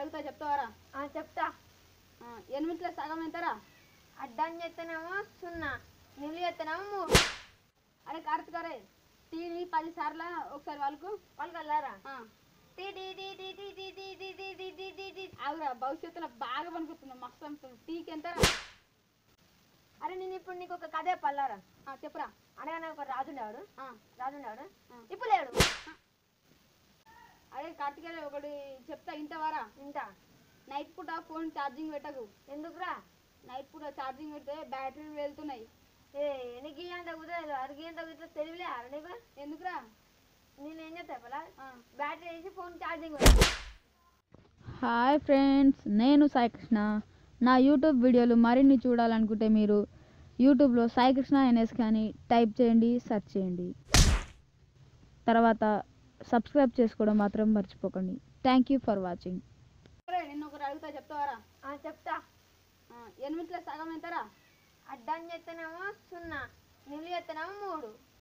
అడుగుతా చెప్తావారా ఆ, చెప్తా ఆ, ఎనిమిదిలో సగం ఎంతరా అడ్డం చేస్తేనేమో సున్నా నిల్లు చేస్తేనేమో మూడు అరే కార్తిక్ అరే టీని పది సార్లు ఒకసారి వాళ్ళకు వాళ్ళు కల్లారా ఆ, టీ టీ టీ టీ టీ టీ టీ టీ టీ టీ టీ టీ టీ. ఆగురా భవిష్యత్తులో బాగా పనికొస్తున్నావు మస్తు అనుకుంటున్నావు టీకి ఎంతరా అరే నేను ఇప్పుడు నీకు ఒక కథ పల్లారా ఆ, చెప్పురా అనగానే ఒక రాజు ఉండేవాడు ఆ, రాజు ఉండేవాడు ఆ. ఇప్పుడు లేడు అరే కార్తిక్ అరే ఒకటి చెప్తా ఇంతవారా ఇంత నైట్ పూట ఫోన్ ఛార్జింగ్ పెట్టకు ఎందుకురా నైట్ పూట ఛార్జింగ్ పెడితే బ్యాటరీలు వెళ్తున్నాయి ఏ నీకు ఈ అంత కుదరదు అడిగి అంత ఇట్లా తెలివిలే అర నీకు ఎందుకురా నేను ఏం చేస్తా పలా ఆ, బ్యాటరీ వేసి ఫోన్ ఛార్జింగ్ పెడతా హాయ్ ఫ్రెండ్స్ నేను సాయికృష్ణ నా యూట్యూబ్ వీడియోలు మరిన్ని చూడాలనుకుంటే మీరు యూట్యూబ్లో సాయికృష్ణ ఎన్ఎస్ కానీ టైప్ చేయండి సెర్చ్ చేయండి తర్వాత సబ్స్క్రైబ్ చేసుకోవడం మాత్రం మర్చిపోకండి థ్యాంక్ యూ ఫర్ వాచింగ్ అరే నిన్ను ఒకటి అడుగుతా చెప్తావారా ఆ, చెప్తా ఆ, ఎనిమిదిలో సగం ఎంతరా అడ్డం చేస్తేనేమో సున్నా నిల్లు చేస్తేనేమో మూడు